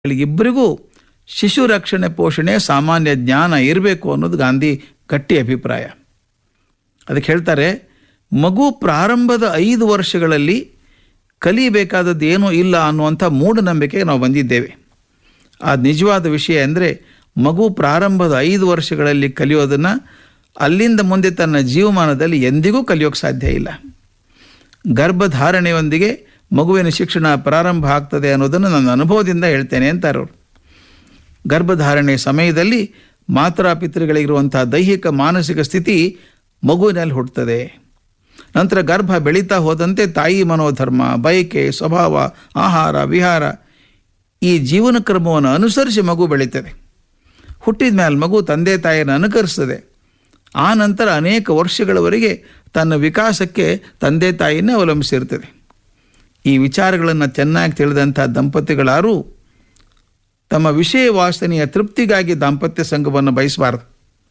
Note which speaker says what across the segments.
Speaker 1: ಇಬ್ಬರಿಗೂ ಶಿಶು ರಕ್ಷಣೆ ಪೋಷಣೆ ಸಾಮಾನ್ಯ ಜ್ಞಾನ ಇರಬೇಕು ಅನ್ನೋದು ಗಾಂಧಿ ಗಟ್ಟಿ ಅಭಿಪ್ರಾಯ ಅದಕ್ಕೆ ಹೇಳ್ತಾರೆ ಮಗು ಪ್ರಾರಂಭದ ಐದು ವರ್ಷಗಳಲ್ಲಿ ಕಲಿಯಬೇಕಾದದ್ದು ಏನೂ ಇಲ್ಲ ಅನ್ನುವಂಥ ಮೂಢನಂಬಿಕೆಗೆ ನಾವು ಬಂದಿದ್ದೇವೆ ಆ ನಿಜವಾದ ವಿಷಯ ಅಂದರೆ ಮಗು ಪ್ರಾರಂಭದ ಐದು ವರ್ಷಗಳಲ್ಲಿ ಕಲಿಯೋದನ್ನು ಅಲ್ಲಿಂದ ಮುಂದೆ ತನ್ನ ಜೀವಮಾನದಲ್ಲಿ ಎಂದಿಗೂ ಕಲಿಯೋಕ್ಕೆ ಸಾಧ್ಯ ಇಲ್ಲ ಗರ್ಭಧಾರಣೆಯೊಂದಿಗೆ ಮಗುವಿನ ಶಿಕ್ಷಣ ಪ್ರಾರಂಭ ಆಗ್ತದೆ ಅನ್ನೋದನ್ನು ನನ್ನ ಅನುಭವದಿಂದ ಹೇಳ್ತೇನೆ ಅಂತಾರೆ ಅವರು ಗರ್ಭಧಾರಣೆ ಸಮಯದಲ್ಲಿ ಮಾತಾಪಿತೃಗಳಿಗಿರುವಂಥ ದೈಹಿಕ ಮಾನಸಿಕ ಸ್ಥಿತಿ ಮಗುವಿನಲ್ಲಿ ಹುಟ್ಟುತ್ತದೆ ನಂತರ ಗರ್ಭ ಬೆಳೀತಾ ಹೋದಂತೆ ತಾಯಿ ಮನೋಧರ್ಮ ಬಯಕೆ ಸ್ವಭಾವ ಆಹಾರ ವಿಹಾರ ಈ ಜೀವನ ಕ್ರಮವನ್ನು ಅನುಸರಿಸಿ ಮಗು ಬೆಳೀತದೆ ಹುಟ್ಟಿದ ಮೇಲೆ ಮಗು ತಂದೆ ತಾಯಿಯನ್ನು ಅನುಕರಿಸ್ತದೆ ಆ ನಂತರ ಅನೇಕ ವರ್ಷಗಳವರೆಗೆ ತನ್ನ ವಿಕಾಸಕ್ಕೆ ತಂದೆ ತಾಯಿಯನ್ನೇ ಅವಲಂಬಿಸಿರ್ತದೆ ಈ ವಿಚಾರಗಳನ್ನು ಚೆನ್ನಾಗಿ ತಿಳಿದಂಥ ದಂಪತಿಗಳಾರು ತಮ್ಮ ವಿಷಯ ವಾಸನೆಯ ತೃಪ್ತಿಗಾಗಿ ದಾಂಪತ್ಯ ಸಂಘವನ್ನು ಬಯಸಬಾರದು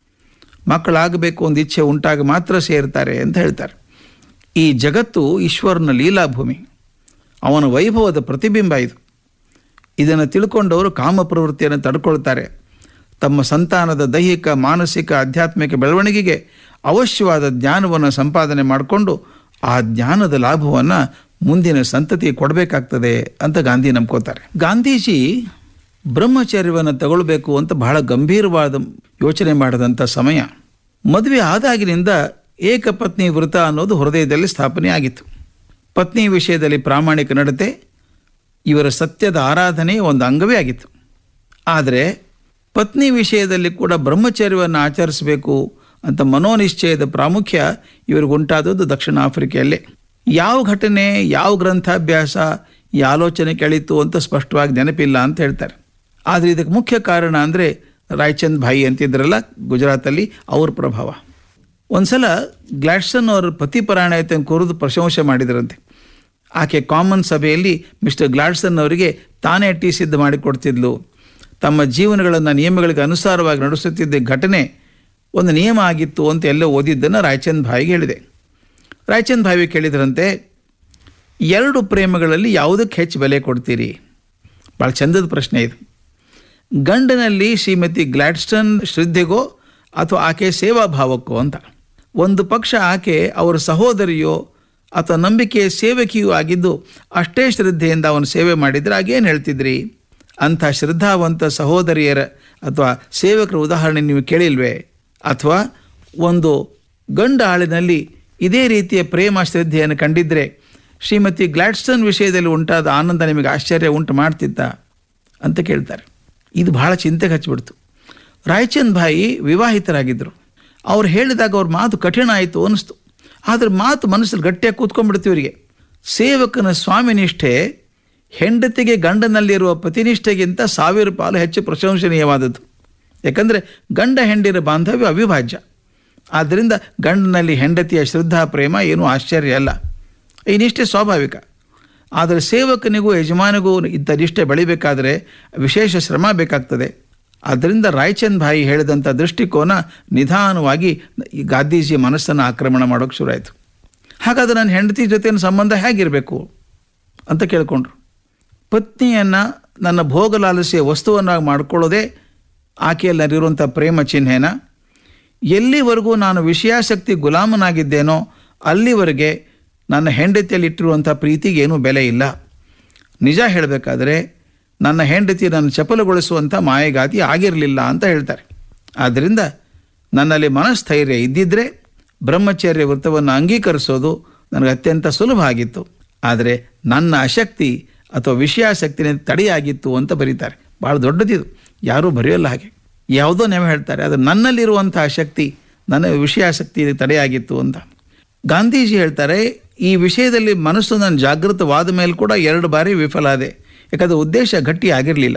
Speaker 1: ಮಕ್ಕಳಾಗಬೇಕು ಒಂದು ಇಚ್ಛೆ ಉಂಟಾಗ ಮಾತ್ರ ಸೇರ್ತಾರೆ ಅಂತ ಹೇಳ್ತಾರೆ ಈ ಜಗತ್ತು ಈಶ್ವರನ ಲೀಲಾಭೂಮಿ ಅವನ ವೈಭವದ ಪ್ರತಿಬಿಂಬ ಇದು ಇದನ್ನು ತಿಳ್ಕೊಂಡವರು ಕಾಮ ಪ್ರವೃತ್ತಿಯನ್ನು ತಡ್ಕೊಳ್ತಾರೆ ತಮ್ಮ ಸಂತಾನದ ದೈಹಿಕ ಮಾನಸಿಕ ಆಧ್ಯಾತ್ಮಿಕ ಬೆಳವಣಿಗೆಗೆ ಅವಶ್ಯವಾದ ಜ್ಞಾನವನ್ನು ಸಂಪಾದನೆ ಮಾಡಿಕೊಂಡು ಆ ಜ್ಞಾನದ ಲಾಭವನ್ನು ಮುಂದಿನ ಸಂತತಿ ಕೊಡಬೇಕಾಗ್ತದೆ ಅಂತ ಗಾಂಧಿ ನಂಬ್ಕೋತಾರೆ ಗಾಂಧೀಜಿ ಬ್ರಹ್ಮಚರ್ಯವನ್ನು ತಗೊಳ್ಬೇಕು ಅಂತ ಬಹಳ ಗಂಭೀರವಾದ ಯೋಚನೆ ಮಾಡಿದಂಥ ಸಮಯ ಮದುವೆ ಆದಾಗಿನಿಂದ ಏಕಪತ್ನಿ ವೃತ ಅನ್ನೋದು ಹೃದಯದಲ್ಲಿ ಸ್ಥಾಪನೆ ಆಗಿತ್ತು ಪತ್ನಿ ವಿಷಯದಲ್ಲಿ ಪ್ರಾಮಾಣಿಕ ನಡತೆ ಇವರ ಸತ್ಯದ ಆರಾಧನೆ ಒಂದು ಅಂಗವೇ ಆಗಿತ್ತು ಆದರೆ ಪತ್ನಿ ವಿಷಯದಲ್ಲಿ ಕೂಡ ಬ್ರಹ್ಮಚರ್ಯವನ್ನು ಆಚರಿಸಬೇಕು ಅಂತ ಮನೋನಿಶ್ಚಯದ ಪ್ರಾಮುಖ್ಯ ಇವರಿಗುಂಟಾದದ್ದು ದಕ್ಷಿಣ ಆಫ್ರಿಕೆಯಲ್ಲೇ ಯಾವ ಘಟನೆ ಯಾವ ಗ್ರಂಥಾಭ್ಯಾಸ ಈ ಆಲೋಚನೆ ಕೆಳಿತು ಅಂತ ಸ್ಪಷ್ಟವಾಗಿ ನೆನಪಿಲ್ಲ ಅಂತ ಹೇಳ್ತಾರೆ ಆದರೆ ಇದಕ್ಕೆ ಮುಖ್ಯ ಕಾರಣ ಅಂದರೆ ರಾಯ್ಚಂದ್ ಭಾಯಿ ಅಂತಿದ್ರಲ್ಲ ಗುಜರಾತಲ್ಲಿ ಅವ್ರ ಪ್ರಭಾವ ಒಂದ್ಸಲ ಗ್ಲಾಡ್ಸನ್ ಅವರ ಪತಿಪರಾಯಣತೆಯನ್ನು ಕುರಿತು ಪ್ರಶಂಸೆ ಮಾಡಿದರಂತೆ ಆಕೆ ಕಾಮನ್ ಸಭೆಯಲ್ಲಿ ಮಿಸ್ಟರ್ ಗ್ಲಾಡ್ಸನ್ ಅವರಿಗೆ ತಾನೇ ಟೀ ಸಿದ್ಧ ಮಾಡಿಕೊಡ್ತಿದ್ಲು ತಮ್ಮ ಜೀವನಗಳನ್ನು ನಿಯಮಗಳಿಗೆ ಅನುಸಾರವಾಗಿ ನಡೆಸುತ್ತಿದ್ದ ಘಟನೆ ಒಂದು ನಿಯಮ ಆಗಿತ್ತು ಅಂತ ಎಲ್ಲೋ ಓದಿದ್ದನ್ನು ರಾಯಚಂದ್ ಭಾಯಿಗೆ ಹೇಳಿದೆ ರಾಯಚಂದ್ ಭಾವಿ ಕೇಳಿದ್ರಂತೆ ಎರಡು ಪ್ರೇಮಗಳಲ್ಲಿ ಯಾವುದಕ್ಕೆ ಹೆಚ್ಚು ಬೆಲೆ ಕೊಡ್ತೀರಿ ಭಾಳ ಚಂದದ ಪ್ರಶ್ನೆ ಇದು ಗಂಡನಲ್ಲಿ ಶ್ರೀಮತಿ ಗ್ಲಾಡ್ಸ್ಟನ್ ಶ್ರದ್ಧೆಗೋ ಅಥವಾ ಆಕೆ ಸೇವಾ ಭಾವಕ್ಕೋ ಅಂತ ಒಂದು ಪಕ್ಷ ಆಕೆ ಅವರ ಸಹೋದರಿಯೋ ಅಥವಾ ನಂಬಿಕೆಯ ಸೇವಕಿಯೂ ಆಗಿದ್ದು ಅಷ್ಟೇ ಶ್ರದ್ಧೆಯಿಂದ ಅವನು ಸೇವೆ ಮಾಡಿದರೆ ಆಗೇನು ಹೇಳ್ತಿದ್ರಿ ಅಂಥ ಶ್ರದ್ಧಾವಂತ ಸಹೋದರಿಯರ ಅಥವಾ ಸೇವಕರ ಉದಾಹರಣೆ ನೀವು ಕೇಳಿಲ್ವೇ ಅಥವಾ ಒಂದು ಗಂಡ ಆಳಿನಲ್ಲಿ ಇದೇ ರೀತಿಯ ಪ್ರೇಮ ಶ್ರದ್ಧೆಯನ್ನು ಕಂಡಿದ್ದರೆ ಶ್ರೀಮತಿ ಗ್ಲಾಡ್ಸ್ಟನ್ ವಿಷಯದಲ್ಲಿ ಉಂಟಾದ ಆನಂದ ನಿಮಗೆ ಆಶ್ಚರ್ಯ ಉಂಟು ಮಾಡ್ತಿದ್ದ ಅಂತ ಕೇಳ್ತಾರೆ ಇದು ಬಹಳ ಚಿಂತೆಗೆ ಹಚ್ಚಿಬಿಡ್ತು ರಾಯಚಂದ್ ಭಾಯಿ ವಿವಾಹಿತರಾಗಿದ್ದರು ಅವ್ರು ಹೇಳಿದಾಗ ಅವ್ರ ಮಾತು ಕಠಿಣ ಆಯಿತು ಅನ್ನಿಸ್ತು ಆದರೆ ಮಾತು ಮನಸ್ಸಲ್ಲಿ ಗಟ್ಟಿಯಾಗಿ ಕೂತ್ಕೊಂಡ್ಬಿಡ್ತು ಇವರಿಗೆ ಸೇವಕನ ಸ್ವಾಮಿ ನಿಷ್ಠೆ ಹೆಂಡತಿಗೆ ಗಂಡನಲ್ಲಿರುವ ಪತಿನಿಷ್ಠೆಗಿಂತ ಸಾವಿರ ಪಾಲು ಹೆಚ್ಚು ಪ್ರಶಂಸನೀಯವಾದದ್ದು ಯಾಕಂದರೆ ಗಂಡ ಹೆಂಡಿರ ಬಾಂಧವ್ಯ ಅವಿಭಾಜ್ಯ ಆದ್ದರಿಂದ ಗಂಡನಲ್ಲಿ ಹೆಂಡತಿಯ ಶ್ರದ್ಧಾ ಪ್ರೇಮ ಏನೂ ಆಶ್ಚರ್ಯ ಅಲ್ಲ ಈ ನಿಷ್ಠೆ ಸ್ವಾಭಾವಿಕ ಆದರೆ ಸೇವಕನಿಗೂ ಯಜಮಾನಿಗೂ ಇಂಥ ನಿಷ್ಠೆ ಬೆಳಿಬೇಕಾದರೆ ವಿಶೇಷ ಶ್ರಮ ಬೇಕಾಗ್ತದೆ ಆದ್ದರಿಂದ ರಾಯಚಂದ್ ಭಾಯಿ ಹೇಳಿದಂಥ ದೃಷ್ಟಿಕೋನ ನಿಧಾನವಾಗಿ ಈ ಗಾಂಧೀಜಿ ಮನಸ್ಸನ್ನು ಆಕ್ರಮಣ ಮಾಡೋಕ್ಕೆ ಶುರುವಾಯಿತು ಹಾಗಾದರೆ ನನ್ನ ಹೆಂಡತಿ ಜೊತೆನ ಸಂಬಂಧ ಹೇಗಿರಬೇಕು ಅಂತ ಕೇಳಿಕೊಂಡ್ರು ಪತ್ನಿಯನ್ನು ನನ್ನ ಭೋಗಲಾಲಸೆಯ ವಸ್ತುವನ್ನಾಗಿ ಮಾಡ್ಕೊಳ್ಳೋದೇ ಆಕೆಯಲ್ಲಿರುವಂಥ ಪ್ರೇಮ ಚಿಹ್ನೆನ ಎಲ್ಲಿವರೆಗೂ ನಾನು ವಿಷಯಾಸಕ್ತಿ ಗುಲಾಮನಾಗಿದ್ದೇನೋ ಅಲ್ಲಿವರೆಗೆ ನನ್ನ ಹೆಂಡತಿಯಲ್ಲಿಟ್ಟಿರುವಂಥ ಪ್ರೀತಿಗೆ ಏನೂ ಬೆಲೆ ಇಲ್ಲ ನಿಜ ಹೇಳಬೇಕಾದ್ರೆ ನನ್ನ ಹೆಂಡತಿ ನನ್ನ ಚಪಲಗೊಳಿಸುವಂಥ ಮಾಯಗಾತಿ ಆಗಿರಲಿಲ್ಲ ಅಂತ ಹೇಳ್ತಾರೆ ಆದ್ದರಿಂದ ನನ್ನಲ್ಲಿ ಮನಸ್ಥೈರ್ಯ ಇದ್ದಿದ್ದರೆ ಬ್ರಹ್ಮಚರ್ಯ ವೃತ್ತವನ್ನು ಅಂಗೀಕರಿಸೋದು ನನಗೆ ಅತ್ಯಂತ ಸುಲಭ ಆಗಿತ್ತು ಆದರೆ ನನ್ನ ಅಶಕ್ತಿ ಅಥವಾ ವಿಷಯಾಸಕ್ತಿನೇ ತಡೆಯಾಗಿತ್ತು ಅಂತ ಬರೀತಾರೆ ಭಾಳ ದೊಡ್ಡದಿದು ಯಾರೂ ಬರೆಯೋಲ್ಲ ಹಾಗೆ ಯಾವುದೋ ನೆವ ಹೇಳ್ತಾರೆ ಆದರೆ ನನ್ನಲ್ಲಿರುವಂಥ ಶಕ್ತಿ ನನ್ನ ವಿಷಯಾಸಕ್ತಿ ತಡೆಯಾಗಿತ್ತು ಅಂತ ಗಾಂಧೀಜಿ ಹೇಳ್ತಾರೆ ಈ ವಿಷಯದಲ್ಲಿ ಮನಸ್ಸು ನನ್ನ ಜಾಗೃತವಾದ ಮೇಲೆ ಕೂಡ ಎರಡು ಬಾರಿ ವಿಫಲ ಆದೆ ಯಾಕಂದರೆ ಉದ್ದೇಶ ಗಟ್ಟಿ ಆಗಿರಲಿಲ್ಲ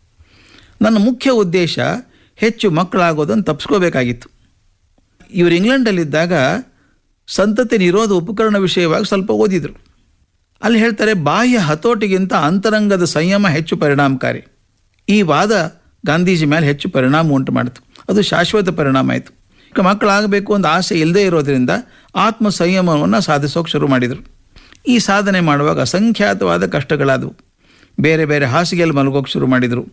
Speaker 1: ನನ್ನ ಮುಖ್ಯ ಉದ್ದೇಶ ಹೆಚ್ಚು ಮಕ್ಕಳಾಗೋದನ್ನು ತಪ್ಪಿಸ್ಕೋಬೇಕಾಗಿತ್ತು ಇವರು ಇಂಗ್ಲೆಂಡಲ್ಲಿದ್ದಾಗ ಸಂತತಿ ನಿರೋಧ ಉಪಕರಣ ವಿಷಯವಾಗಿ ಸ್ವಲ್ಪ ಓದಿದರು ಅಲ್ಲಿ ಹೇಳ್ತಾರೆ ಬಾಹ್ಯ ಹತೋಟಿಗಿಂತ ಅಂತರಂಗದ ಸಂಯಮ ಹೆಚ್ಚು ಪರಿಣಾಮಕಾರಿ ಈ ವಾದ ಗಾಂಧೀಜಿ ಮೇಲೆ ಹೆಚ್ಚು ಪರಿಣಾಮ ಉಂಟು ಮಾಡಿತು ಅದು ಶಾಶ್ವತ ಪರಿಣಾಮ ಆಯಿತು ಮಕ್ಕಳಾಗಬೇಕು ಅಂತ ಆಸೆ ಇಲ್ಲದೇ ಇರೋದರಿಂದ ಆತ್ಮ ಸಂಯಮವನ್ನು ಸಾಧಿಸೋಕೆ ಶುರು ಮಾಡಿದರು ಈ ಸಾಧನೆ ಮಾಡುವಾಗ ಅಸಂಖ್ಯಾತವಾದ ಕಷ್ಟಗಳಾದವು ಬೇರೆ ಬೇರೆ ಹಾಸಿಗೆಯಲ್ಲಿ ಮಲಗೋಕೆ ಶುರು ಮಾಡಿದರು